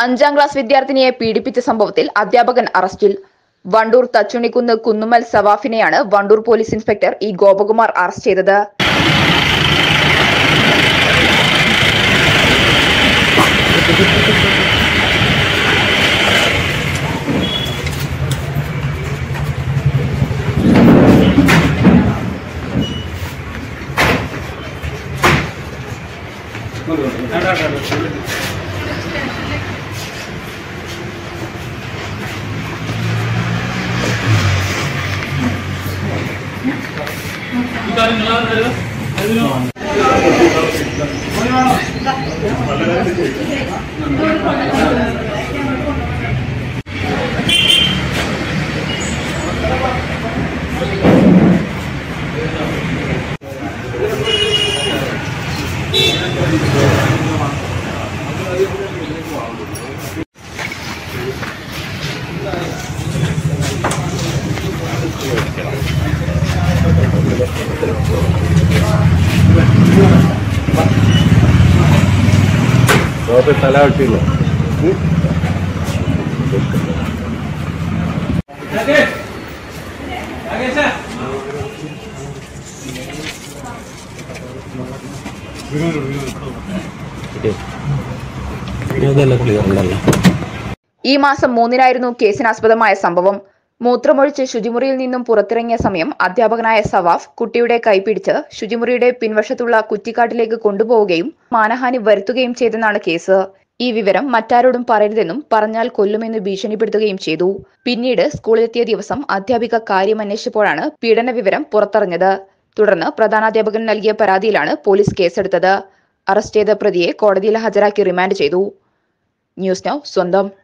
അഞ്ചാം ക്ലാസ് വിദ്യാർത്ഥിനിയെ പീഡിപ്പിച്ച സംഭവത്തിൽ അധ്യാപകൻ അറസ്റ്റിൽ വണ്ടൂർ തച്ചുണിക്കുന്ന് കുന്നുമൽ സവാഫിനെയാണ് Vandoor police inspector E Gopakumar arrest ചെയ്തത് സോപ്പ് തല വെട്ടില്ല ഇതെല്ലാം ക്ലിയർ ഉണ്ടല്ലോ ഈ മാസം മൂന്നിനായിരുന്നു കേസിനാസ്പദമായ സംഭവം മൂത്രമൊഴിച്ച് ശുചിമുറിയിൽ നിന്നും പുറത്തിറങ്ങിയ സമയം അധ്യാപകനായ സവാഫ് കുട്ടിയുടെ കൈപിടിച്ച് ശുചിമുറിയുടെ പിൻവശത്തുള്ള കുറ്റിക്കാട്ടിലേക്ക് കൊണ്ടുപോവുകയും മാനഹാനി വരുത്തുകയും ചെയ്തെന്നാണ് കേസ് ഈ വിവരം മറ്റാരോടും പറയരുതെന്നും പറഞ്ഞാൽ കൊല്ലുമെന്ന് ഭീഷണിപ്പെടുത്തുകയും ചെയ്തു പിന്നീട് സ്കൂളിലെത്തിയ ദിവസം അധ്യാപിക കാര്യം അന്വേഷിച്ചപ്പോഴാണ് പീഡന വിവരം പുറത്തറിഞ്ഞത് തുടർന്ന് പ്രധാനാധ്യാപകൻ നൽകിയ പരാതിയിലാണ് പോലീസ് കേസെടുത്തത് അറസ്റ്റ് ചെയ്ത പ്രതിയെ കോടതിയിൽ ഹാജരാക്കി റിമാൻഡ് ചെയ്തു ന്യൂസ് നൗ സ്വന്തം